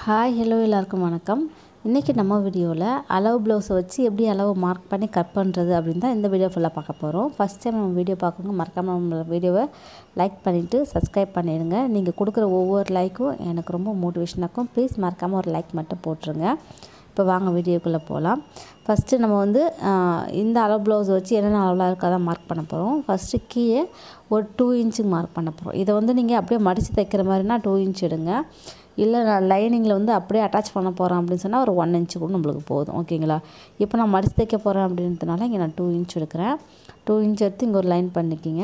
hi hello எல்லாருக்கும் வணக்கம் இன்றைக்கி நம்ம வீடியோவில் அளவு ப்ளவுஸை வச்சு எப்படி அளவு மார்க் பண்ணி கட் பண்ணுறது அப்படின்னு தான் இந்த வீடியோ ஃபுல்லாக பார்க்க போகிறோம் ஃபஸ்ட் டைம் நம்ம வீடியோ பார்க்கணும் மறக்காமல் நம்ம வீடியோவை லைக் பண்ணிவிட்டு சப்ஸ்கிரைப் பண்ணிடுங்க நீங்கள் கொடுக்குற ஒவ்வொரு லைக்கும் எனக்கு ரொம்ப மோட்டிவேஷனாக்கும் ப்ளீஸ் மறக்காமல் ஒரு லைக் மட்டும் போட்டுருங்க இப்போ வாங்க வீடியோக்குள்ளே போகலாம் ஃபஸ்ட்டு நம்ம வந்து ஆஹ், இந்த அளவு ப்ளவுஸ் வச்சு என்னென்ன அளவில் இருக்கோ அதான் மார்க் பண்ண போகிறோம் ஃபஸ்ட்டு கீழே ஒரு டூ இன்ச்சுக்கு மார்க் பண்ண போகிறோம் இதை வந்து நீங்கள் அப்படியே மடித்து தைக்கிற மாதிரினா டூ இன்ச் எடுங்க இல்லை நான் லைனிங்கில் வந்து அப்படியே அட்டாச் பண்ண போகிறேன் அப்படின்னு சொன்னால் ஒரு ஒன் இன்ச்சு கூட நம்மளுக்கு போதும் ஓகேங்களா இப்போ நான் மடித்து தைக்க போகிறேன் அப்படின்றதுனால இங்கே நான் டூ இன்ச் எடுக்கிறேன் டூ இன்ச் எடுத்து இங்கே ஒரு லைன் பண்ணிக்கிங்க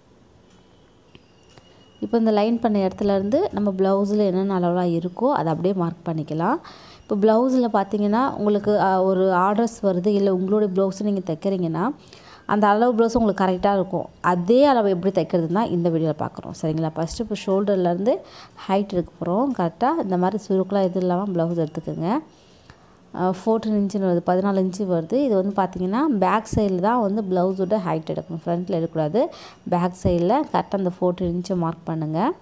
இப்போ இந்த லைன் பண்ண இடத்துல இருந்து நம்ம ப்ளவுஸில் என்னென்ன அளவுலாம் இருக்கோ அதை அப்படியே மார்க் பண்ணிக்கலாம் இப்போ ப்ளவுஸில் பார்த்தீங்கன்னா உங்களுக்கு அஹ், ஒரு ஆர்டர்ஸ் வருது இல்லை உங்களுடைய ப்ளவுஸை நீங்கள் தைக்கிறீங்கன்னா அந்த அளவு ப்ளவுஸ் உங்களுக்கு கரெக்டாக இருக்கும் அதே அளவு எப்படி தைக்கிறதுன்னு தான் இந்த வீடியோவில் பார்க்குறோம் சரிங்களா ஃபஸ்ட்டு இப்போ ஷோல்டர்லேருந்து ஹைட் எடுக்க போகிறோம் கரெக்டாக இந்த மாதிரி சுருக்கெலாம் இது இல்லாமல் ப்ளவுஸ் எடுத்துக்கோங்க ஃபோர்டீன் இன்ச்சுன்னு வருது பதினாலு இன்ச்சு வருது இது வந்து பார்த்தீங்கன்னா பேக் சைடில் தான் வந்து ப்ளவுஸோட ஹைட் எடுக்கணும் ஃப்ரண்ட்டில் எடுக்கக்கூடாது பேக் சைடில் கரெக்டாக அந்த ஃபோர்டீன் இன்ச்சை மார்க் பண்ணுங்கள்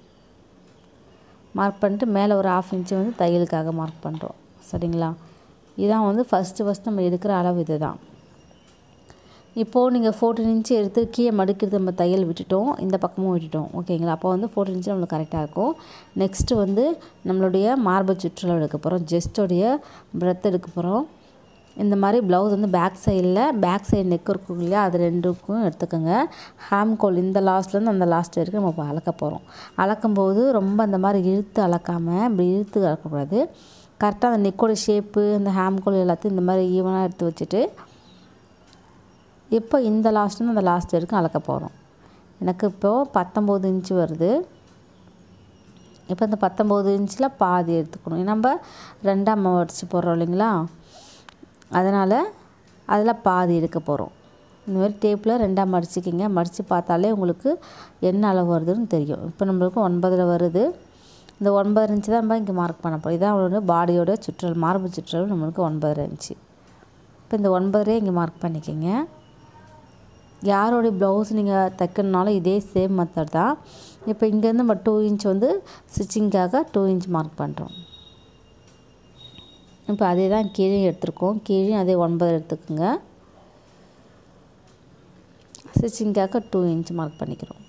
மார்க் பண்ணிட்டு மேலே ஒரு ஆஃப் இன்ச்சு வந்து தையலுக்காக மார்க் பண்ணுறோம் சரிங்களா இதான் வந்து ஃபஸ்ட்டு ஃபஸ்ட் நம்ம எடுக்கிற அளவு இது தான் இப்போது நீங்கள் ஃபோர்டீன் இன்ச்சு எடுத்து கீழே மடிக்கிறது நம்ம தையல் விட்டுட்டோம் இந்த பக்கமும் விட்டுட்டோம் ஓகேங்களா அப்போ வந்து ஃபோர்டீன் இன்ச்சு நம்மளுக்கு கரெக்டாக இருக்கும் நெக்ஸ்ட்டு வந்து நம்மளுடைய மார்பு சுற்றுலா எடுக்க போகிறோம் ஜெஸ்டோடைய பிரெத் எடுக்க போகிறோம் இந்த மாதிரி ப்ளவுஸ் வந்து பேக் சைடில் பேக் சைடு நெக் இருக்கும் இல்லையா அது ரெண்டுக்கும் எடுத்துக்கோங்க ஹேம் கோல் இந்த லாஸ்ட்லேருந்து அந்த லாஸ்ட் வரைக்கும் நம்ம இப்போ அளக்க போகிறோம் அளக்கும்போது ரொம்ப அந்த மாதிரி இழுத்து அளக்காமல் இப்படி இழுத்து அளக்கக்கூடாது கரெக்டாக அந்த நெக்கோட ஷேப்பு அந்த ஹேம் கோல் எல்லாத்தையும் இந்த மாதிரி ஈவனாக எடுத்து வச்சுட்டு இப்போ இந்த லாஸ்ட்லேருந்து அந்த லாஸ்ட் வரைக்கும் அளக்க போகிறோம் எனக்கு இப்போது பத்தொம்போது இன்ச்சு வருது இப்போ இந்த பத்தொம்போது இன்ச்சில் பாதி எடுத்துக்கணும் நம்ம ரெண்டாம் அடிச்சு போடுறோம் இல்லைங்களா அதனால் அதில் பாதி எடுக்க போகிறோம் இந்த மாதிரி டேப்பில் ரெண்டாக மடிச்சிக்கிங்க மடித்து பார்த்தாலே உங்களுக்கு என்ன அளவு வருதுன்னு தெரியும் இப்போ நம்மளுக்கு ஒன்பதில் வருது இந்த ஒன்பது இன்ச்சு தான் நம்ம இங்கே மார்க் பண்ண போகிறோம் இதான் அவளோட பாடியோட சுற்றல் மார்பு சுற்றல் நம்மளுக்கு ஒன்பது இன்ச்சு இப்போ இந்த ஒன்பதரே இங்கே மார்க் பண்ணிக்கோங்க யாரோடைய ப்ளவுஸ் நீங்கள் தைக்கணுனாலும் இதே சேம் மெத்தட் தான் இப்போ இங்கேருந்து நம்ம டூ இன்ச் வந்து ஸ்டிச்சிங்காக டூ இன்ச் மார்க் பண்ணுறோம் இப்போ அதே தான் கீழே எடுத்திருக்கோம் கீழே அதே ஒன்பது எடுத்துக்கோங்க ஸ்டிச்சிங்காக டூ இன்ச் மார்க் பண்ணிக்கிறோம்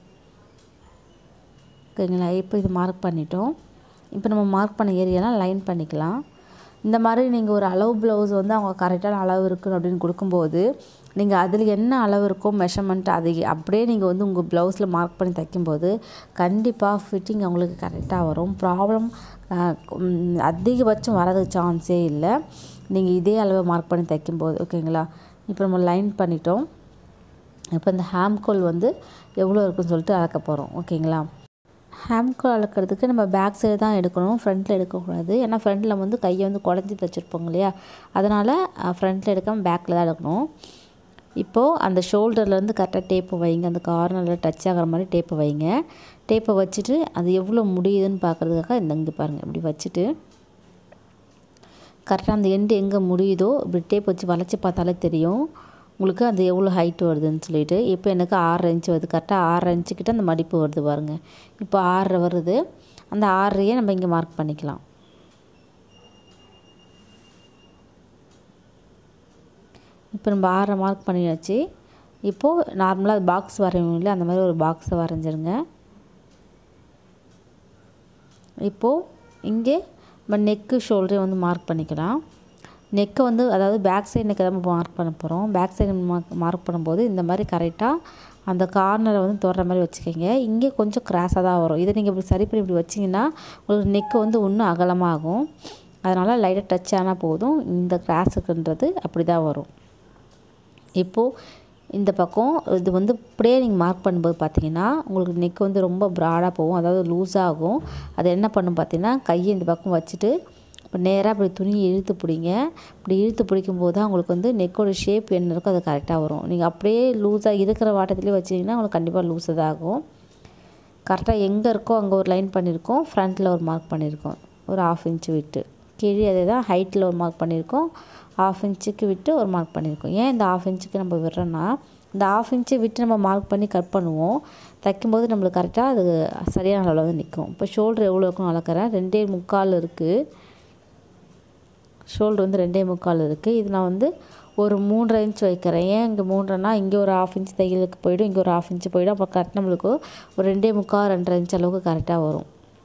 ஓகேங்களா இப்போ இது மார்க் பண்ணிட்டோம் இப்போ நம்ம மார்க் பண்ண ஏரியாலாம் லைன் பண்ணிக்கலாம் இந்த மாதிரி நீங்கள் ஒரு அளவு ப்ளவுஸ் வந்து அவங்க கரெக்டான அளவு இருக்குது அப்படின்னு கொடுக்கும்போது நீங்கள் அதில் என்ன அளவு இருக்கோ மெஷர்மெண்ட் அதை அப்படியே நீங்கள் வந்து உங்கள் ப்ளவுஸில் மார்க் பண்ணி தைக்கும்போது கண்டிப்பாக ஃபிட்டிங் அவங்களுக்கு கரெக்டாக வரும் ப்ராப்ளம் அதிகபட்சம் வரதுக்கு சான்ஸே இல்லை நீங்கள் இதே அளவை மார்க் பண்ணி தைக்கும்போது ஓகேங்களா இப்போ நம்ம லைன் பண்ணிட்டோம் இப்போ இந்த ஹேம்கோல் வந்து எவ்வளோ இருக்குன்னு சொல்லிட்டு அளக்க போகிறோம் ஓகேங்களா ஹேம்கோல் அளக்கிறதுக்கு நம்ம பேக் சைடு தான் எடுக்கணும் ஃப்ரண்ட்டில் எடுக்கக்கூடாது ஏன்னா ஃப்ரண்ட்டில் வந்து கையை வந்து குழஞ்சி தைச்சிருப்போங்க இல்லையா அதனால் ஃப்ரண்ட்டில் எடுக்காமல் பேக்கில் தான் எடுக்கணும் இப்போது அந்த ஷோல்டர்லேருந்து கரெக்டாக டேப்பை வைங்க அந்த கார்னரில் டச் ஆகிற மாதிரி டேப்பை வைங்க டேப்பை வச்சுட்டு அது எவ்வளோ முடியுதுன்னு பார்க்குறதுக்காக இந்த இங்கே பாருங்கள் இப்படி வச்சுட்டு கரெக்டாக அந்த எண்டு எங்கே முடியுதோ இப்படி டேப் வச்சு வளைச்சி பார்த்தாலே தெரியும் உங்களுக்கு அது எவ்வளோ ஹைட் வருதுன்னு சொல்லிட்டு இப்போ எனக்கு ஆறரை இன்ச்சு வருது கரெக்டாக ஆறரை இன்ச்சுக்கிட்ட அந்த மடிப்பு வருது பாருங்கள் இப்போ ஆறரை வருது அந்த ஆறரையே நம்ம இங்கே மார்க் பண்ணிக்கலாம் இப்போ நம்ம ஆறரை மார்க் பண்ணியாச்சு இப்போது நார்மலாக பாக்ஸ் வரையும் இல்லை அந்த மாதிரி ஒரு பாக்ஸை வரைஞ்சிருங்க இப்போது இங்கே நம்ம நெக்கு ஷோல்டரை வந்து மார்க் பண்ணிக்கலாம் நெக்கை வந்து அதாவது பேக் சைடு நெக்கை தான் மார்க் பண்ண போகிறோம் பேக் சைடு மார்க் மார்க் பண்ணும்போது இந்த மாதிரி கரெக்டாக அந்த கார்னரை வந்து தொடுற மாதிரி வச்சுக்கோங்க இங்கே கொஞ்சம் கிராஸாக தான் வரும் இதை நீங்கள் இப்படி சரி பண்ணி இப்படி வச்சிங்கன்னா உங்களுக்கு நெக்கு வந்து இன்னும் அகலமாகும் அதனால் லைட்டாக டச் ஆனால் போதும் இந்த கிராஸுக்குன்றது அப்படி தான் வரும் இப்போது இந்த பக்கம் இது வந்து இப்படியே நீங்கள் மார்க் பண்ணும்போது பார்த்தீங்கன்னா உங்களுக்கு நெக் வந்து ரொம்ப ப்ராடாக போகும் அதாவது லூஸாகும் அது என்ன பண்ணும் பார்த்தீங்கன்னா கையை இந்த பக்கம் வச்சுட்டு இப்போ நேராக இப்படி துணியை இழுத்து பிடிங்க இப்படி இழுத்து பிடிக்கும்போது தான் உங்களுக்கு வந்து நெக்கோட ஷேப் என்ன இருக்கோ அது கரெக்டாக வரும் நீங்கள் அப்படியே லூஸாக இருக்கிற வாட்டத்துலேயே வச்சிங்கன்னா உங்களுக்கு கண்டிப்பாக லூஸாக தான் ஆகும் கரெக்டாக எங்கே இருக்கோ அங்கே ஒரு லைன் பண்ணியிருக்கோம் ஃப்ரண்ட்டில் ஒரு மார்க் பண்ணியிருக்கோம் ஒரு ஆஃப் இன்ச்சு விட்டு கீழே அதே தான் ஹைட்டில் ஒரு மார்க் பண்ணியிருக்கோம் ஆஃப் இன்ச்சுக்கு விட்டு ஒரு மார்க் பண்ணியிருக்கோம் ஏன் இந்த ஆஃப் இன்ச்சுக்கு நம்ம விடுறோன்னா இந்த ஆஃப் இன்ச்சை விட்டு நம்ம மார்க் பண்ணி கட் பண்ணுவோம் தைக்கும்போது நம்மளுக்கு கரெக்டாக அது சரியான அளவில் வந்து நிற்கும் இப்போ ஷோல்டர் எவ்வளோ இருக்குன்னு அளக்கிறேன் ரெண்டே முக்கால் இருக்குது ஷோல்டர் வந்து ரெண்டே முக்கால் இருக்குது இது நான் வந்து ஒரு மூன்றரை இன்ச் வைக்கிறேன் ஏன் இங்கே மூன்றரைனா இங்கே ஒரு ஆஃப் இன்ச் தையலுக்கு போயிடும் இங்கே ஒரு ஆஃப் இன்ச் போயிடும் அப்போ கரெக்ட் நம்மளுக்கு ஒரு ரெண்டே முக்கால் ரெண்டரை இன்ச் அளவுக்கு கரெக்டாக வரும்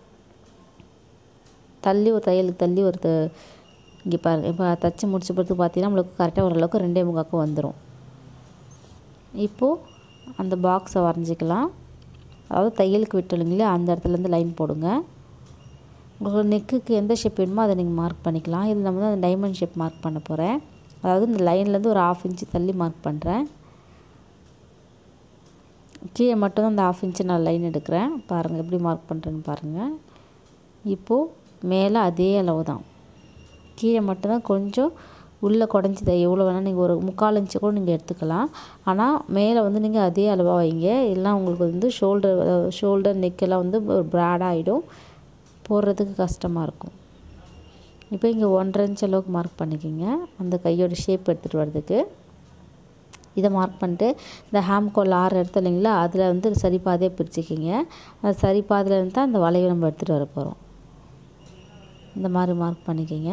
தள்ளி ஒரு தையலுக்கு தள்ளி ஒரு த- இங்கே பாருங்கள் இப்போ தச்சு முடிச்ச பிறகு பார்த்தீங்கன்னா நம்மளுக்கு கரெக்டாக ஓரளவுக்கு ரெண்டே முக்காக்கு வந்துடும் இப்போது அந்த பாக்ஸை வரைஞ்சிக்கலாம் அதாவது தையலுக்கு விட்டலுங்களே அந்த இடத்துலேருந்து லைன் போடுங்க உங்களுக்கு நெக்குக்கு எந்த ஷேப் வேணுமோ அதை நீங்கள் மார்க் பண்ணிக்கலாம் இது நம்ம வந்து அந்த டைமண்ட் ஷேப் மார்க் பண்ண போகிறேன் அதாவது இந்த லைன்லேருந்து ஒரு ஆஃப் இன்ச்சு தள்ளி மார்க் பண்ணுறேன் கீழே மட்டும் அந்த ஆஃப் இன்ச்சு நான் லைன் எடுக்கிறேன் பாருங்கள் எப்படி மார்க் பண்ணுறேன்னு பாருங்கள் இப்போது மேலே அதே அளவு தான் கீழே மட்டும்தான் கொஞ்சம் உள்ளே குடஞ்சி எவ்வளோ வேணால் நீங்கள் ஒரு முக்கால் இன்ச்சு கூட நீங்கள் எடுத்துக்கலாம் ஆனால் மேலே வந்து நீங்கள் அதே அளவாக வைங்க இல்லைனா உங்களுக்கு வந்து ஷோல்டர் ஷோல்டர் நெக்கெல்லாம் வந்து ஒரு ப்ராடாக ஆகிடும் போடுறதுக்கு கஷ்டமாக இருக்கும் இப்போ இங்கே ஒன்றரை இன்ச் அளவுக்கு மார்க் பண்ணிக்கிங்க அந்த கையோட ஷேப் எடுத்துகிட்டு வர்றதுக்கு இதை மார்க் பண்ணிட்டு இந்த ஹேம் கோல் ஆறு இடத்துல இல்லைங்களா அதில் வந்து சரி பாதையாக பிரிச்சுக்கிங்க அந்த சரி பாதையில் இருந்து தான் அந்த வளைவை நம்ம எடுத்துகிட்டு வர போகிறோம் இந்த மாதிரி மார்க் பண்ணிக்கிங்க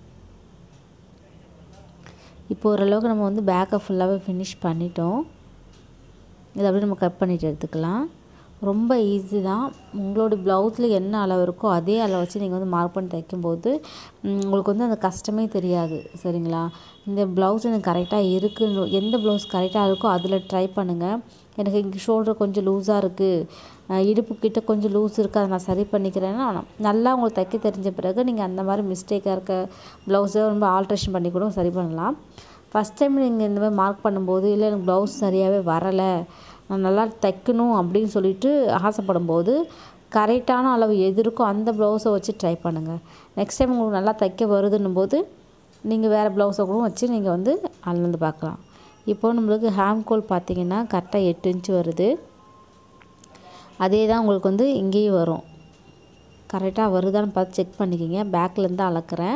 இப்போ ஓரளவுக்கு நம்ம வந்து பேக்கை ஃபுல்லாகவே ஃபினிஷ் பண்ணிட்டோம் இதை அப்படியே நம்ம கட் பண்ணிட்டு எடுத்துக்கலாம் ரொம்ப ஈஸி தான் உங்களோட ப்ளவுஸில் என்ன அளவு இருக்கோ அதே அளவு வச்சு நீங்கள் வந்து மார்க் பண்ணி தைக்கும்போது ம், உங்களுக்கு வந்து அந்த கஷ்டமே தெரியாது சரிங்களா இந்த ப்ளவுஸ் எனக்கு கரெக்டாக இருக்குன்னு எந்த ப்ளவுஸ் கரெக்டாக இருக்கோ அதில் ட்ரை பண்ணுங்கள் எனக்கு இங்கே ஷோல்டர் கொஞ்சம் லூஸாக இருக்குது இடுப்பு கிட்ட கொஞ்சம் லூஸ் இருக்குது அதை நான் சரி பண்ணிக்கிறேன்னா நல்லா உங்களுக்கு தைக்க தெரிஞ்ச பிறகு நீங்கள் அந்த மாதிரி மிஸ்டேக்காக இருக்க ப்ளவுஸை ரொம்ப ஆல்ட்ரேஷன் பண்ணி கூட சரி பண்ணலாம் ஃபஸ்ட் டைம் நீங்கள் இந்த மாதிரி மார்க் பண்ணும்போது இல்லை எனக்கு ப்ளவுஸ் சரியாகவே வரலை நான் நல்லா தைக்கணும் அப்படின்னு சொல்லிட்டு ஆசைப்படும் போது கரெக்டான அளவு எது இருக்கோ அந்த ப்ளவுஸை வச்சு ட்ரை பண்ணுங்கள் நெக்ஸ்ட் டைம் உங்களுக்கு நல்லா தைக்க வருதுன்னும் போது நீங்கள் வேறு ப்ளவுஸை கூட வச்சு நீங்கள் வந்து அளந்து பார்க்கலாம் இப்போது நம்மளுக்கு ஹேம் கோல் பார்த்தீங்கன்னா கரெக்டாக எட்டு இன்ச் வருது அதே தான் உங்களுக்கு வந்து இங்கேயும் வரும் கரெக்டாக வருதான்னு பார்த்து செக் பண்ணிக்கிங்க பேக்லேருந்து அளக்குறேன்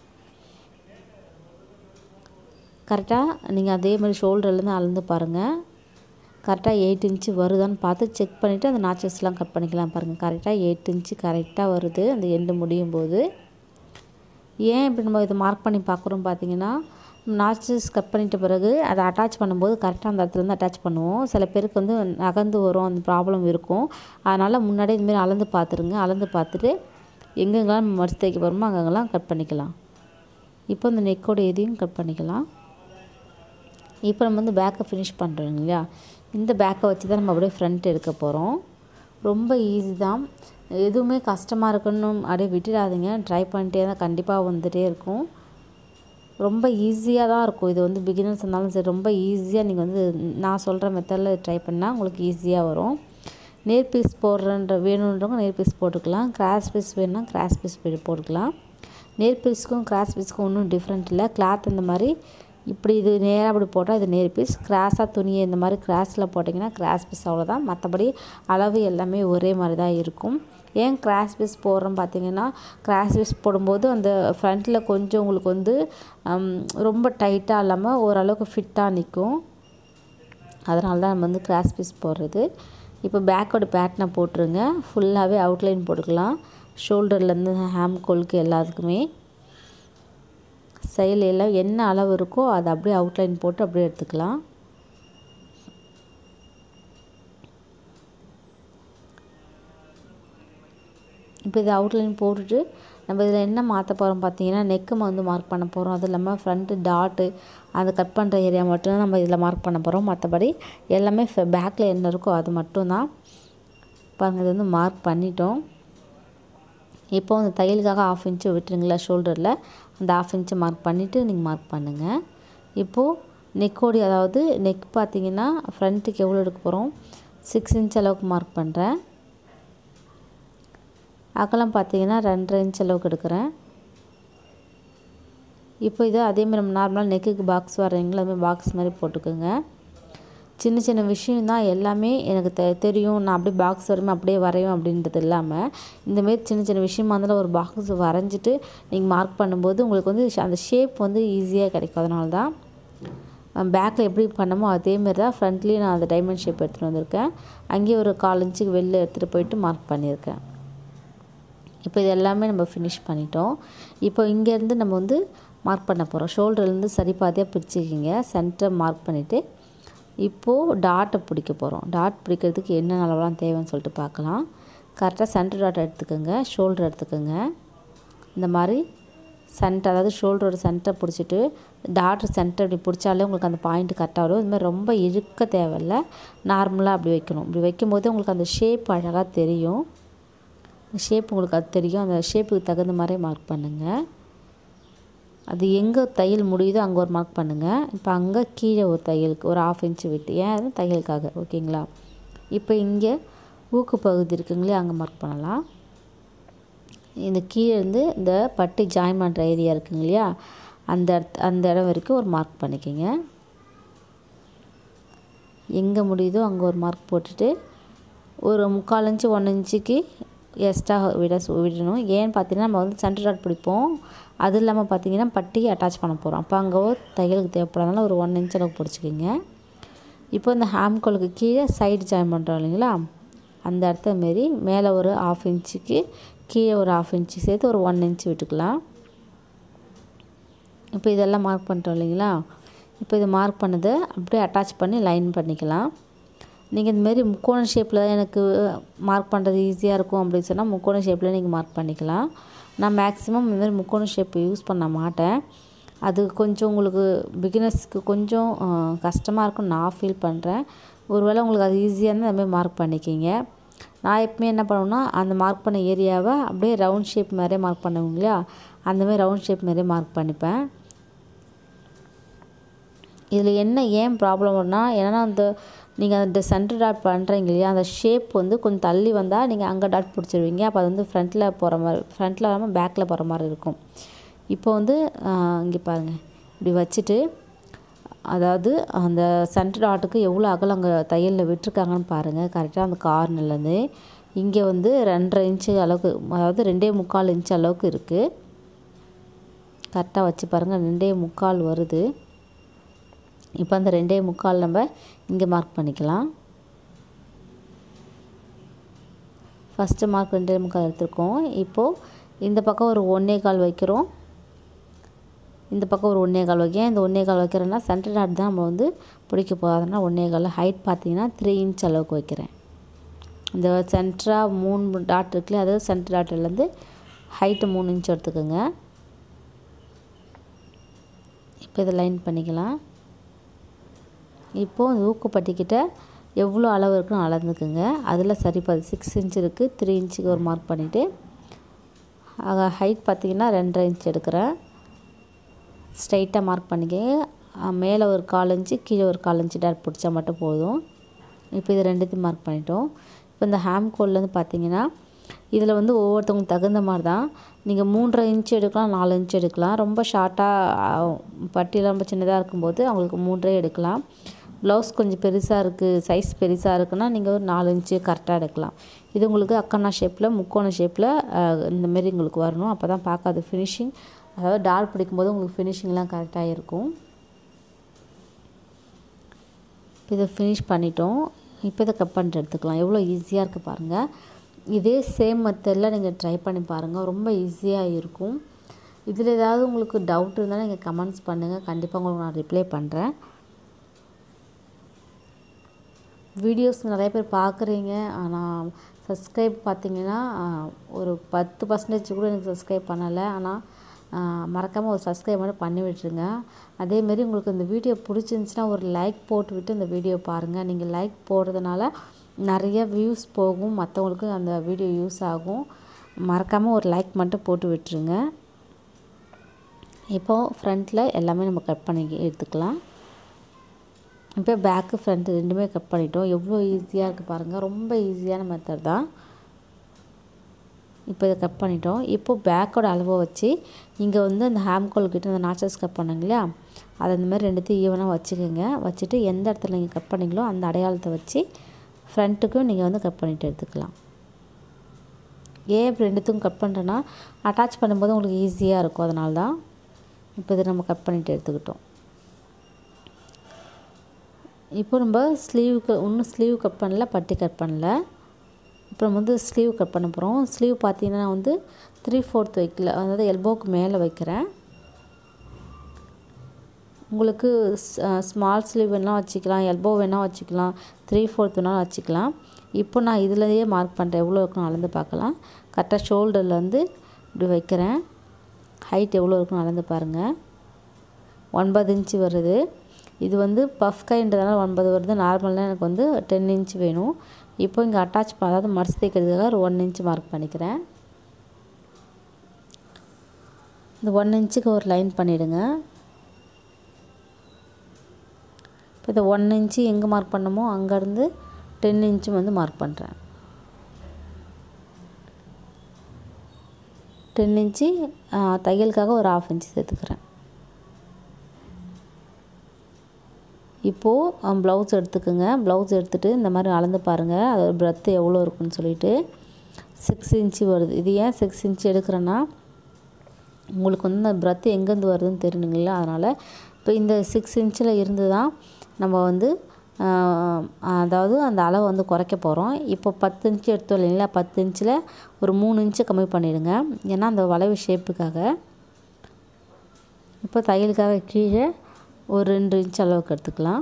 கரெக்டாக நீங்கள் அதே மாதிரி ஷோல்டர்லேருந்து அளந்து பாருங்கள் கரெக்டாக எயிட் இன்ச்சு வருதான்னு பார்த்து செக் பண்ணிவிட்டு அந்த நாச்சஸ்லாம் கட் பண்ணிக்கலாம் பாருங்கள் கரெக்டாக எயிட் இன்ச்சு கரெக்டாக வருது அந்த எண்டு முடியும் போது ஏன் இப்படி நம்ம இதை மார்க் பண்ணி பார்க்குறோம் பார்த்தீங்கன்னா நாச்சஸ் கட் பண்ணிட்ட பிறகு அதை அட்டாச் பண்ணும்போது கரெக்டாக அந்த இடத்துல இருந்து அட்டாச் பண்ணுவோம் சில பேருக்கு வந்து நகர்ந்து வரும் அந்த ப்ராப்ளம் இருக்கும் அதனால் முன்னாடியே இதுமாரி அளந்து பார்த்துருங்க அளந்து பார்த்துட்டு எங்கெங்கெல்லாம் நம்ம மடிச்சு தைக்க போகிறோமோ அங்கங்கெல்லாம் கட் பண்ணிக்கலாம் இப்போ இந்த நெக்கோட இதையும் கட் பண்ணிக்கலாம் இப்போ நம்ம வந்து பேக்கை ஃபினிஷ் பண்ணுறோம் இல்லையா இந்த பேக்கை வச்சு தான் நம்ம அப்படியே ஃப்ரண்ட் எடுக்க போகிறோம் ரொம்ப ஈஸி தான் எதுவுமே கஷ்டமாக இருக்குன்னு அப்படியே விட்டுடாதீங்க ட்ரை பண்ணிட்டே தான் கண்டிப்பாக வந்துகிட்டே இருக்கும் ரொம்ப ஈஸியாக தான் இருக்கும் இது வந்து பிகினர்ஸ் இருந்தாலும் சரி ரொம்ப ஈஸியாக நீங்கள் வந்து நான் சொல்கிற மெத்தடில் ட்ரை பண்ணால் உங்களுக்கு ஈஸியாக வரும் நேர் பீஸ் போடுறன்ற வேணுன்றவங்க நேர் பீஸ் போட்டுக்கலாம் கிராஸ் பீஸ் வேணும்னா கிராஸ் பீஸ் போட்டுக்கலாம் நேர் பீஸ்க்கும் கிராஸ் பீஸ்க்கும் ஒன்றும் டிஃப்ரெண்ட் இல்லை கிளாத் இந்த மாதிரி இப்படி இது நேராக அப்படி போட்டால் இது நேர் பீஸ் கிராஸாக துணியை இந்த மாதிரி கிராஸில் போட்டிங்கன்னா கிராஸ் பீஸ் அவ்வளோதான் மற்றபடி அளவு எல்லாமே ஒரே மாதிரி தான் இருக்கும் ஏன் கிராஸ் பீஸ் போடுறோம் பார்த்தீங்கன்னா கிராஸ் பீஸ் போடும்போது அந்த ஃப்ரண்ட்டில் கொஞ்சம் உங்களுக்கு வந்து ஹம், ரொம்ப டைட்டாக இல்லாமல் ஓரளவுக்கு ஃபிட்டாக நிற்கும் அதனால தான் நம்ம வந்து கிராஸ் பீஸ் போடுறது இப்போ பேக்கோட பேட்டனை போட்டுருங்க ஃபுல்லாகவே அவுட்லைன் போட்டுக்கலாம் ஷோல்டர்லேருந்து ஹேம் கோலுக்கு எல்லாத்துக்குமே சைடில் எல்லாம் என்ன அளவு இருக்கோ அதை அப்படியே அவுட்லைன் போட்டு அப்படியே எடுத்துக்கலாம் இப்போ இது அவுட்லைன் போட்டுட்டு நம்ம இதில் என்ன மாற்ற போகிறோம் பார்த்தீங்கன்னா நெக்கு வந்து மார்க் பண்ண போகிறோம் அது இல்லாமல் ஃப்ரண்ட்டு டாட்டு அதை கட் பண்ணுற ஏரியா மட்டும்தான் நம்ம இதில் மார்க் பண்ண போகிறோம் மற்றபடி எல்லாமே பேக்கில் என்ன இருக்கோ அது மட்டும்தான் பாருங்கள் இது வந்து மார்க் பண்ணிட்டோம் இப்போ அந்த தையலுக்காக ஆஃப் இன்ச்சு விட்டுருங்களா ஷோல்டரில் அந்த ஆஃப் இன்ச்சை மார்க் பண்ணிவிட்டு நீங்கள் மார்க் பண்ணுங்கள் இப்போது நெக்கோடி அதாவது நெக் பார்த்தீங்கன்னா ஃப்ரண்ட்டுக்கு எவ்வளோ எடுக்க போகிறோம் சிக்ஸ் இன்ச் அளவுக்கு மார்க் பண்ணுறேன் அகலம் பார்த்தீங்கன்னா ரெண்டரை இன்ச் அளவுக்கு எடுக்கிறேன் இப்போ இது அதேமாதிரி நம்ம நார்மலாக நெக்குக்கு பாக்ஸ் வர்றீங்களா அதுமாதிரி பாக்ஸ் மாதிரி போட்டுக்கோங்க சின்ன சின்ன விஷயம் தான் எல்லாமே எனக்கு தெ தெரியும் நான் அப்படியே பாக்ஸ் வரையும் அப்படியே வரையும் அப்படின்றது இல்லாமல் இந்தமாரி சின்ன சின்ன விஷயமா இருந்தாலும் ஒரு பாக்ஸ் வரைஞ்சிட்டு நீங்கள் மார்க் பண்ணும்போது உங்களுக்கு வந்து அந்த ஷேப் வந்து ஈஸியாக கிடைக்கும் அதனால தான் பேக்கில் எப்படி பண்ணமோ அதேமாரி தான் ஃப்ரண்ட்லேயும் நான் அந்த டைமண்ட் ஷேப் எடுத்துகிட்டு வந்திருக்கேன் அங்கேயே ஒரு கால் இன்ச்சுக்கு வெளில எடுத்துகிட்டு போயிட்டு மார்க் பண்ணியிருக்கேன் இப்போ இது எல்லாமே நம்ம ஃபினிஷ் பண்ணிட்டோம் இப்போ இங்கேருந்து நம்ம வந்து மார்க் பண்ண போகிறோம் ஷோல்டர்லேருந்து சரி பாதியாக பிரிச்சுக்கிங்க சென்டரை மார்க் பண்ணிவிட்டு இப்போது டாட்டை பிடிக்க போகிறோம் டாட் பிடிக்கிறதுக்கு என்ன அளவெல்லாம் தேவைன்னு சொல்லிட்டு பார்க்கலாம் கரெக்டாக சென்டர் டாட் எடுத்துக்கோங்க ஷோல்டர் எடுத்துக்கோங்க இந்த மாதிரி சென்டர் அதாவது ஷோல்டரோட சென்டரை பிடிச்சிட்டு டாட் சென்டர் இப்படி பிடிச்சாலே உங்களுக்கு அந்த பாயிண்ட் கரெக்டாக வரும் இதுமாதிரி ரொம்ப இழுக்க தேவையில்ல நார்மலாக அப்படி வைக்கணும் இப்படி வைக்கும்போது உங்களுக்கு அந்த ஷேப் அழகாக தெரியும் ஷேப் உங்களுக்கு அது தெரியும் அந்த ஷேப்புக்கு தகுந்த மாதிரி மார்க் பண்ணுங்கள் அது எங்கே தையல் முடியுதோ அங்கே ஒரு மார்க் பண்ணுங்கள் இப்போ அங்கே கீழே ஒரு தையலுக்கு ஒரு ஆஃப் இன்ச்சு விட்டு ஏன் தையலுக்காக ஓகேங்களா இப்போ இங்கே ஊக்கு பகுதி இருக்குங்களே அங்கே மார்க் பண்ணலாம் இந்த கீழே இருந்து இந்த பட்டி ஜாயின் பண்ணுற ஏரியா இருக்குங்க இல்லையா அந்த இடத்து அந்த இடம் வரைக்கும் ஒரு மார்க் பண்ணிக்கோங்க எங்கே முடியுதோ அங்கே ஒரு மார்க் போட்டுட்டு ஒரு முக்கால் இன்ச்சு ஒன் இன்ச்சுக்கு எக்ஸ்ட்ரா விட விடணும் ஏன்னு பார்த்தீங்கன்னா நம்ம வந்து சென்டர் டாட் பிடிப்போம் அது இல்லாமல் பார்த்தீங்கன்னா பட்டியை அட்டாச் பண்ண போகிறோம் அப்போ அங்கே தையலுக்கு தேவைப்படாதனால ஒரு ஒன் இன்ச் அளவுக்கு பிடிச்சிக்கிங்க இப்போ இந்த ஹேம்கோலுக்கு கீழே சைடு ஜாயின் பண்ணுறோம் இல்லைங்களா அந்த இடத்த மாரி மேலே ஒரு ஆஃப் இன்ச்சுக்கு கீழே ஒரு ஆஃப் இன்ச்சு சேர்த்து ஒரு ஒன் இன்ச் விட்டுக்கலாம் இப்போ இதெல்லாம் மார்க் பண்ணிட்டோம் இல்லைங்களா இப்போ இது மார்க் பண்ணதை அப்படியே அட்டாச் பண்ணி லைன் பண்ணிக்கலாம் நீங்கள் இந்தமாரி முக்கோண ஷேப்பில் எனக்கு மார்க் பண்ணுறது ஈஸியாக இருக்கும் அப்படின்னு சொன்னால் முக்கோண ஷேப்பில் நீங்கள் மார்க் பண்ணிக்கலாம் நான் மேக்ஸிமம் இந்தமாரி முக்கோண ஷேப் யூஸ் பண்ண மாட்டேன் அது கொஞ்சம் உங்களுக்கு பிகினர்ஸ்க்கு கொஞ்சம் கஷ்டமாக இருக்கும் நான் ஃபீல் பண்ணுறேன் ஒருவேளை உங்களுக்கு அது ஈஸியாக இருந்தால் அதுமாதிரி மார்க் பண்ணிக்கிங்க நான் எப்பவுமே என்ன பண்ணுவேன்னா அந்த மார்க் பண்ண ஏரியாவை அப்படியே ரவுண்ட் ஷேப் மாதிரியே மார்க் பண்ணுவோம் இல்லையா அந்தமாதிரி ரவுண்ட் ஷேப் மாதிரியே மார்க் பண்ணிப்பேன் இதில் என்ன ஏன் ப்ராப்ளம் வரும்னா ஏன்னா அந்த நீங்கள் அந்த சென்டர் டாட் பண்ணுறீங்க இல்லையா அந்த ஷேப் வந்து கொஞ்சம் தள்ளி வந்தால் நீங்கள் அங்கே டாட் பிடிச்சிருவீங்க அப்போ அது வந்து ஃப்ரண்ட்டில் போகிற மாதிரி ஃப்ரண்ட்டில் இல்லாமல் பேக்கில் போகிற மாதிரி இருக்கும் இப்போ வந்து இங்கே பாருங்கள் இப்படி வச்சுட்டு அதாவது அந்த சென்டர் டாட்டுக்கு எவ்வளோ அகலம் அங்கே தையலில் விட்டுருக்காங்கன்னு பாருங்கள் கரெக்டாக அந்த கார்னர்லேருந்து இங்கே வந்து ரெண்டரை இன்ச்சு அளவுக்கு அதாவது ரெண்டே முக்கால் இன்ச் அளவுக்கு இருக்குது கரெக்டாக வச்சு பாருங்கள் ரெண்டே முக்கால் வருது இப்போ அந்த ரெண்டே முக்கால் நம்ம இங்கே மார்க் பண்ணிக்கலாம் ஃபஸ்ட்டு மார்க் ரெண்டே முக்கால் எடுத்துருக்கோம் இப்போது இந்த பக்கம் ஒரு ஒன்றே கால் வைக்கிறோம் இந்த பக்கம் ஒரு ஒன்றே கால் வைக்க இந்த ஒன்றே கால் வைக்கிறேன்னா சென்டர் டாட் தான் நம்ம வந்து பிடிக்க போகாதுன்னா ஒன்றே கால் ஹைட் பார்த்தீங்கன்னா த்ரீ இன்ச் அளவுக்கு வைக்கிறேன் இந்த சென்டராக மூணு டாட் இருக்குல்ல அதாவது சென்டர் டாட்டிலேருந்து ஹைட்டு மூணு இன்ச் எடுத்துக்கோங்க இப்போ இதை லைன் பண்ணிக்கலாம் இப்போது இந்த ஊக்குப்பட்டிக்கிட்ட எவ்வளோ அளவு இருக்குன்னு அளந்துக்குங்க அதில் சரி பார்த்து சிக்ஸ் இன்ச் இருக்குது த்ரீ இன்ச்சுக்கு ஒரு மார்க் பண்ணிவிட்டு ஆக ஹைட் பார்த்திங்கன்னா ரெண்டரை இன்ச் எடுக்கிறேன் ஸ்ட்ரைட்டாக மார்க் பண்ணிக்கங்க மேலே ஒரு கால் இன்ச்சு கீழே ஒரு கால் இன்ச்சு டேட் பிடிச்சா மட்டும் போதும் இப்போ இது ரெண்டுத்தையும் மார்க் பண்ணிட்டோம் இப்போ இந்த ஹேம் கோல்லேருந்து பார்த்தீங்கன்னா இதில் வந்து ஒவ்வொருத்தவங்களுக்கு தகுந்த மாதிரி தான் நீங்கள் மூன்றரை இன்ச் எடுக்கலாம் நாலு இன்ச் எடுக்கலாம் ரொம்ப ஷார்ட்டாக பட்டியில் ரொம்ப சின்னதாக இருக்கும்போது அவங்களுக்கு மூன்றே எடுக்கலாம் ப்ளவுஸ் கொஞ்சம் பெருசாக இருக்குது சைஸ் பெருசாக இருக்குன்னா நீங்கள் ஒரு நாலு இன்ச்சு கரெக்டாக எடுக்கலாம் இது உங்களுக்கு அக்கண்ணா ஷேப்பில் முக்கோண ஷேப்பில் இந்தமாரி உங்களுக்கு வரணும் அப்போ தான் பார்க்காது ஃபினிஷிங் அதாவது டார்க் பிடிக்கும்போது உங்களுக்கு ஃபினிஷிங்லாம் கரெக்டாக இருக்கும் இப்போ இதை ஃபினிஷ் பண்ணிட்டோம் இப்போ இதை கட் பண்ணிட்டு எடுத்துக்கலாம் எவ்வளோ ஈஸியாக இருக்குது பாருங்கள் இதே சேம் மெத்தடில் நீங்கள் ட்ரை பண்ணி பாருங்கள் ரொம்ப ஈஸியாக இருக்கும் இதில் ஏதாவது உங்களுக்கு டவுட் இருந்தாலும் நீங்கள் கமெண்ட்ஸ் பண்ணுங்கள் கண்டிப்பாக உங்களுக்கு நான் ரிப்ளை பண்ணுறேன் வீடியோஸ் நிறைய பேர் பார்க்குறீங்க ஆனால் சப்ஸ்கிரைப் பார்த்தீங்கன்னா ஒரு பத்து பர்சன்டேஜ் கூட எனக்கு சப்ஸ்கிரைப் பண்ணலை ஆனால் மறக்காமல் ஒரு சப்ஸ்கிரைப் மட்டும் பண்ணி விட்டுருங்க அதேமாரி உங்களுக்கு இந்த வீடியோ பிடிச்சிருந்துச்சின்னா ஒரு லைக் போட்டு விட்டு இந்த வீடியோ பாருங்கள் நீங்கள் லைக் போடுறதுனால நிறைய வியூஸ் போகும் மற்றவங்களுக்கு அந்த வீடியோ யூஸ் ஆகும் மறக்காமல் ஒரு லைக் மட்டும் போட்டு விட்டுருங்க இப்போது ஃப்ரண்ட்டில் எல்லாமே நம்ம கட் பண்ணி எடுத்துக்கலாம் இப்போ பேக்கு ஃப்ரண்ட்டு ரெண்டுமே கட் பண்ணிட்டோம் எவ்வளோ ஈஸியாக இருக்குது பாருங்கள் ரொம்ப ஈஸியான மெத்தட் தான் இப்போ இதை கட் பண்ணிட்டோம் இப்போது பேக்கோட அளவை வச்சு இங்கே வந்து அந்த ஹேம்கோல் கிட்ட அந்த நாச்சஸ் கட் பண்ணாங்க இல்லையா அதை இந்த மாதிரி ரெண்டுத்தையும் ஈவனாக வச்சுக்கோங்க வச்சுட்டு எந்த இடத்துல நீங்கள் கட் பண்ணிங்களோ அந்த அடையாளத்தை வச்சு ஃப்ரண்ட்டுக்கும் நீங்கள் வந்து கட் பண்ணிட்டு எடுத்துக்கலாம் ஏன் இப்போ ரெண்டுத்துக்கும் கட் பண்ணுறேன்னா அட்டாச் பண்ணும்போது உங்களுக்கு ஈஸியாக இருக்கும் அதனால தான் இப்போ இதை நம்ம கட் பண்ணிவிட்டு எடுத்துக்கிட்டோம் இப்போ நம்ம ஸ்லீவுக்கு இன்னும் ஸ்லீவ் கட் பண்ணல பட்டி கட் பண்ணல இப்போ நம்ம வந்து ஸ்லீவ் கட் பண்ண போகிறோம் ஸ்லீவ் பார்த்தீங்கன்னா வந்து த்ரீ ஃபோர்த் வைக்கல அதாவது எல்போவுக்கு மேலே வைக்கிறேன் உங்களுக்கு ஸ்மால் ஸ்லீவ் வேணால் வச்சுக்கலாம் எல்போ வேணால் வச்சுக்கலாம் த்ரீ ஃபோர்த் வேணாலும் வச்சுக்கலாம் இப்போ நான் இதுலேயே மார்க் பண்ணுறேன் எவ்வளோ இருக்குன்னு அளந்து பார்க்கலாம் கரெக்டாக ஷோல்டரில் வந்து இப்படி வைக்கிறேன் ஹைட் எவ்வளோ இருக்குன்னு அளந்து பாருங்கள் ஒன்பது இன்ச்சு வருது இது வந்து பஃப் கைன்றதுனால ஒன்பது வருது நார்மலாக எனக்கு வந்து டென் இன்ச் வேணும் இப்போ இங்கே அட்டாச் அதாவது மடிச்சு தைக்கிறதுக்காக ஒரு ஒன் இன்ச் மார்க் பண்ணிக்கிறேன் இந்த ஒன் இன்ச்சுக்கு ஒரு லைன் பண்ணிவிடுங்க இப்போ இந்த ஒன் இன்ச்சு எங்கே மார்க் பண்ணமோ அங்கேருந்து டென் இன்ச்சும் வந்து மார்க் பண்ணுறேன் டென் இன்ச்சு தையலுக்காக ஒரு ஆஃப் இன்ச்சு சேர்த்துக்கிறேன் இப்போது ப்ளவுஸ் எடுத்துக்கோங்க ப்ளவுஸ் எடுத்துகிட்டு இந்த மாதிரி அளந்து பாருங்கள் அதோட ப்ரெத்து எவ்வளோ இருக்குன்னு சொல்லிட்டு சிக்ஸ் இன்ச்சு வருது இது ஏன் சிக்ஸ் இன்ச்சு எடுக்கிறேன்னா உங்களுக்கு வந்து இந்த ப்ரெத்து எங்கேருந்து வருதுன்னு தெரியணுங்களா அதனால் இப்போ இந்த சிக்ஸ் இன்ச்சில் இருந்து தான் நம்ம வந்து அதாவது அந்த அளவை வந்து குறைக்க போகிறோம் இப்போ பத்து இன்ச்சு எடுத்தோம் இல்லைங்களா பத்து இன்ச்சில் ஒரு மூணு இன்ச்சு கம்மி பண்ணிவிடுங்க ஏன்னா அந்த வளைவு ஷேப்புக்காக இப்போ தையலுக்காக கீழே ஒரு ரெண்டு இன்ச் அளவுக்கு எடுத்துக்கலாம்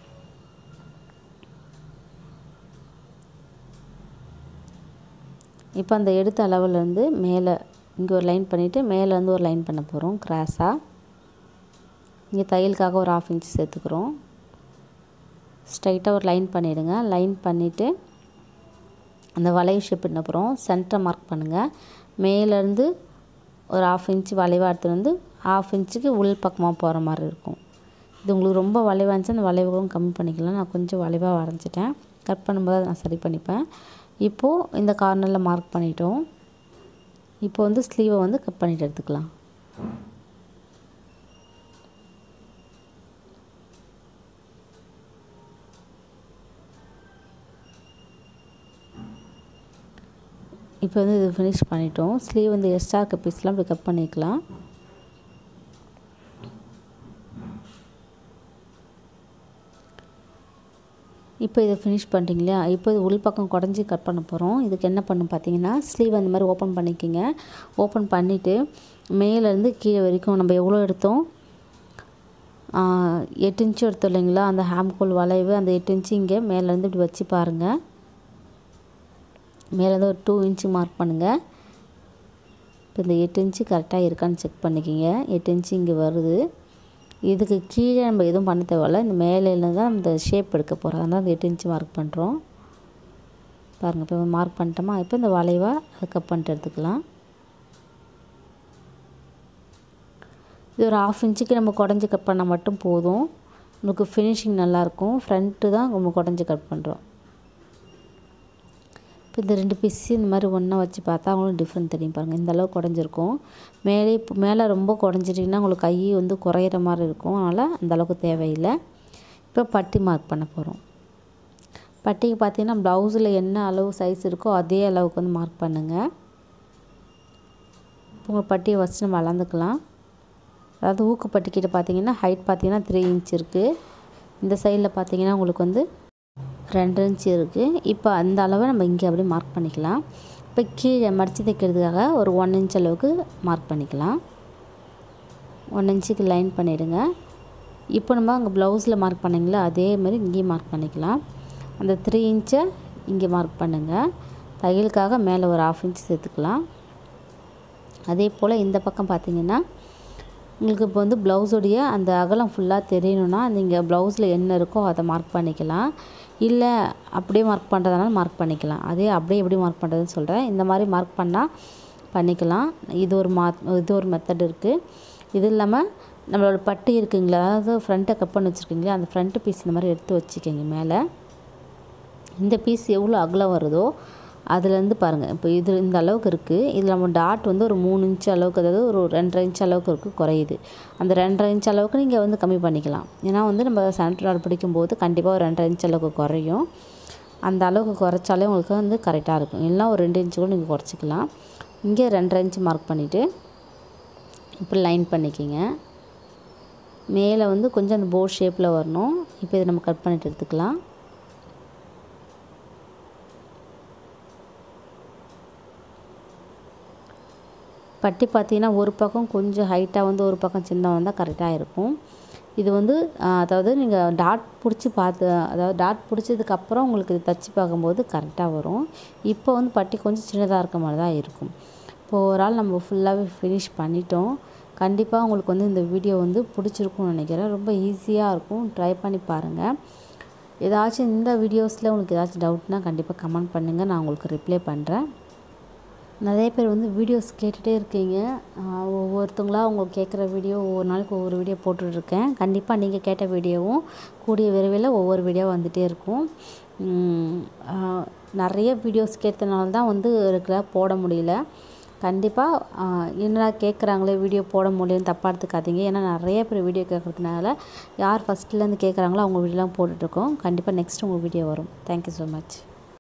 இப்போ அந்த எடுத்த அளவுலேருந்து மேலே இங்கே ஒரு லைன் பண்ணிவிட்டு மேலே வந்து ஒரு லைன் பண்ண போகிறோம் கிராஸாக இங்கே தையலுக்காக ஒரு ஆஃப் இன்ச் சேர்த்துக்கிறோம் ஸ்ட்ரைட்டாக ஒரு லைன் பண்ணிவிடுங்க லைன் பண்ணிவிட்டு அந்த வளைவு ஷேப் பண்ண போகிறோம் சென்டரை மார்க் பண்ணுங்கள் மேலேருந்து ஒரு ஆஃப் இன்ச் வளைவாக எடுத்துகிட்டு வந்து ஆஃப் இன்ச்சுக்கு உள் பக்கமாக போகிற மாதிரி இருக்கும் இது உங்களுக்கு ரொம்ப வளைவாக இருந்துச்சு அந்த வளைவுகளும் கம்மி பண்ணிக்கலாம் நான் கொஞ்சம் வளைவாக வரைஞ்சிட்டேன் கட் பண்ணும்போது அதை நான் சரி பண்ணிப்பேன் இப்போது இந்த கார்னரில் மார்க் பண்ணிட்டோம் இப்போ வந்து ஸ்லீவை வந்து கட் பண்ணிட்டு எடுத்துக்கலாம் இப்போ வந்து இது ஃபினிஷ் பண்ணிட்டோம் ஸ்லீவ் வந்து எக்ஸ்ட்ரா இருக்க பீஸ்லாம் இப்படி கட் பண்ணிக்கலாம் இப்போ இதை ஃபினிஷ் பண்ணிட்டீங்களா இப்போ இது உள் பக்கம் குடஞ்சி கட் பண்ண போகிறோம் இதுக்கு என்ன பண்ணும் பார்த்தீங்கன்னா ஸ்லீவ் அந்த மாதிரி ஓப்பன் பண்ணிக்கிங்க ஓப்பன் பண்ணிவிட்டு மேலேருந்து கீழே வரைக்கும் நம்ம எவ்வளோ எடுத்தோம் எட்டு இன்ச்சு எடுத்தோம் இல்லைங்களா அந்த ஹேம்கோல் வளைவு அந்த எட்டு இன்ச்சு இங்கே மேலேருந்து இப்படி வச்சு பாருங்கள் மேலேருந்து ஒரு டூ இன்ச்சு மார்க் பண்ணுங்கள் இப்போ இந்த எட்டு இன்ச்சு கரெக்டாக இருக்கான்னு செக் பண்ணிக்கிங்க எட்டு இன்ச்சு இங்கே வருது இதுக்கு கீழே நம்ம எதுவும் பண்ண தேவையில்ல இந்த மேலேருந்து தான் இந்த ஷேப் எடுக்க போகிறோம் அதனால் அந்த எட்டு இன்ச்சு மார்க் பண்ணுறோம் பாருங்கள் இப்போ மார்க் பண்ணிட்டோமா இப்போ இந்த வளைவாக அதை கட் பண்ணிட்டு எடுத்துக்கலாம் இது ஒரு ஆஃப் இன்ச்சுக்கு நம்ம குடஞ்சி கட் பண்ணால் மட்டும் போதும் உங்களுக்கு ஃபினிஷிங் நல்லாயிருக்கும் ஃப்ரண்ட்டு தான் நம்ம குடஞ்சி கட் பண்ணுறோம் இப்போ இந்த ரெண்டு பீஸ் இந்த மாதிரி ஒன்றா வச்சு பார்த்தா அவங்களும் டிஃப்ரெண்ட் தெரியும் பாருங்கள் இந்த அளவுக்கு குடஞ்சிருக்கும் மேலே இப்போ மேலே ரொம்ப குடஞ்சிட்டிங்கன்னா உங்களுக்கு கை வந்து குறையிற மாதிரி இருக்கும் அதனால் அந்த அளவுக்கு தேவையில்லை இப்போ பட்டி மார்க் பண்ண போகிறோம் பட்டிக்கு பார்த்தீங்கன்னா ப்ளவுஸில் என்ன அளவு சைஸ் இருக்கோ அதே அளவுக்கு வந்து மார்க் பண்ணுங்கள் இப்போ உங்கள் பட்டியை வச்சு நம்ம அளந்துக்கலாம் அதாவது ஊக்குப்பட்டிக்கிட்ட பார்த்தீங்கன்னா ஹைட் பார்த்தீங்கன்னா த்ரீ இன்ச் இருக்குது இந்த சைடில் பார்த்தீங்கன்னா உங்களுக்கு வந்து ரெண்டு இன்ச் இருக்குது இப்போ அந்த அளவை நம்ம இங்கே அப்படியே மார்க் பண்ணிக்கலாம் இப்போ கீழே மடித்து தைக்கிறதுக்காக ஒரு ஒன் இன்ச் அளவுக்கு மார்க் பண்ணிக்கலாம் ஒன் இன்ச்சுக்கு லைன் பண்ணிவிடுங்க இப்போ நம்ம அங்கே ப்ளவுஸில் மார்க் பண்ணிங்களா அதே மாதிரி இங்கேயும் மார்க் பண்ணிக்கலாம் அந்த த்ரீ இன்ச்சை இங்கே மார்க் பண்ணுங்கள் தையலுக்காக மேலே ஒரு ஆஃப் இன்ச் சேர்த்துக்கலாம் அதே போல் இந்த பக்கம் பார்த்தீங்கன்னா உங்களுக்கு இப்போ வந்து ப்ளவுஸுடைய அந்த அகலம் ஃபுல்லாக தெரியணுன்னா நீங்கள் ப்ளவுஸில் என்ன இருக்கோ அதை மார்க் பண்ணிக்கலாம் இல்லை அப்படியே மார்க் பண்ணுறதுனால மார்க் பண்ணிக்கலாம் அதே அப்படியே எப்படி மார்க் பண்ணுறதுன்னு சொல்கிறேன் இந்த மாதிரி மார்க் பண்ணால் பண்ணிக்கலாம் இது ஒரு மா இது ஒரு மெத்தட் இருக்குது இது இல்லாமல் நம்மளோட பட்டி இருக்குங்களா அதாவது ஃப்ரண்ட்டை கட் பண்ணி வச்சுருக்கீங்களா அந்த ஃப்ரண்ட்டு பீஸ் இந்த மாதிரி எடுத்து வச்சுக்கோங்க மேலே இந்த பீஸ் எவ்வளோ அகலம் வருதோ அதுலேருந்து பாருங்கள் இப்போ இது இந்த அளவுக்கு இருக்குது இதில் நம்ம டாட் வந்து ஒரு மூணு இன்ச் அளவுக்கு அதாவது ஒரு ரெண்டரை இன்ச் அளவுக்கு இருக்குது குறையுது அந்த ரெண்டரை இன்ச் அளவுக்கு நீங்கள் வந்து கம்மி பண்ணிக்கலாம் ஏன்னா வந்து நம்ம சென்டர் டாட் பிடிக்கும்போது கண்டிப்பாக ஒரு ரெண்டரை இன்ச் அளவுக்கு குறையும் அந்த அளவுக்கு குறைச்சாலே உங்களுக்கு வந்து கரெக்டாக இருக்கும் இல்லைனா ஒரு ரெண்டு இன்ச்சு கூட நீங்கள் குறைச்சிக்கலாம் இங்கே ரெண்டரை இன்ச் மார்க் பண்ணிவிட்டு இப்போ லைன் பண்ணிக்கிங்க மேலே வந்து கொஞ்சம் அந்த போட் ஷேப்பில் வரணும் இப்போ இதை நம்ம கட் பண்ணிட்டு எடுத்துக்கலாம் பட்டி பார்த்தீங்கன்னா ஒரு பக்கம் கொஞ்சம் ஹைட்டாக வந்து ஒரு பக்கம் சின்னதாக வந்தால் கரெக்டாக இருக்கும் இது வந்து அதாவது நீங்கள் டாட் பிடிச்சி பார்த்து அதாவது டாட் பிடிச்சதுக்கப்புறம் உங்களுக்கு இது தச்சு பார்க்கும்போது கரெக்டாக வரும் இப்போ வந்து பட்டி கொஞ்சம் சின்னதாக இருக்க மாதிரி தான் இருக்கும் இப்போ ஒரு ஆள் நம்ம ஃபுல்லாகவே ஃபினிஷ் பண்ணிட்டோம் கண்டிப்பாக உங்களுக்கு வந்து இந்த வீடியோ வந்து பிடிச்சிருக்கும்னு நினைக்கிறேன் ரொம்ப ஈஸியாக இருக்கும் ட்ரை பண்ணி பாருங்கள் ஏதாச்சும் இந்த வீடியோஸில் உங்களுக்கு ஏதாச்சும் டவுட்னால் கண்டிப்பாக கமெண்ட் பண்ணுங்கள் நான் உங்களுக்கு ரிப்ளை பண்ணுறேன் நிறைய பேர் வந்து வீடியோஸ் கேட்டுகிட்டே இருக்கீங்க ஒவ்வொருத்தவங்களாக அவங்க கேட்குற வீடியோ ஒவ்வொரு நாளைக்கு ஒவ்வொரு வீடியோ போட்டுட்ருக்கேன் கண்டிப்பாக நீங்கள் கேட்ட வீடியோவும் கூடிய விரைவில் ஒவ்வொரு வீடியோ வந்துகிட்டே இருக்கும் நிறைய வீடியோஸ் கேட்டதுனால தான் வந்து ரெகுலராக போட முடியல கண்டிப்பாக என்னடா கேட்குறாங்களே வீடியோ போட முடியலன்னு தப்பாக எடுத்துக்காதீங்க ஏன்னா நிறைய பேர் வீடியோ கேட்குறதுனால யார் ஃபஸ்ட்லேருந்து கேட்குறாங்களோ அவங்க வீடியோலாம் போட்டுட்ருக்கோம் கண்டிப்பாக நெக்ஸ்ட் உங்கள் வீடியோ வரும் தேங்க்யூ ஸோ மச்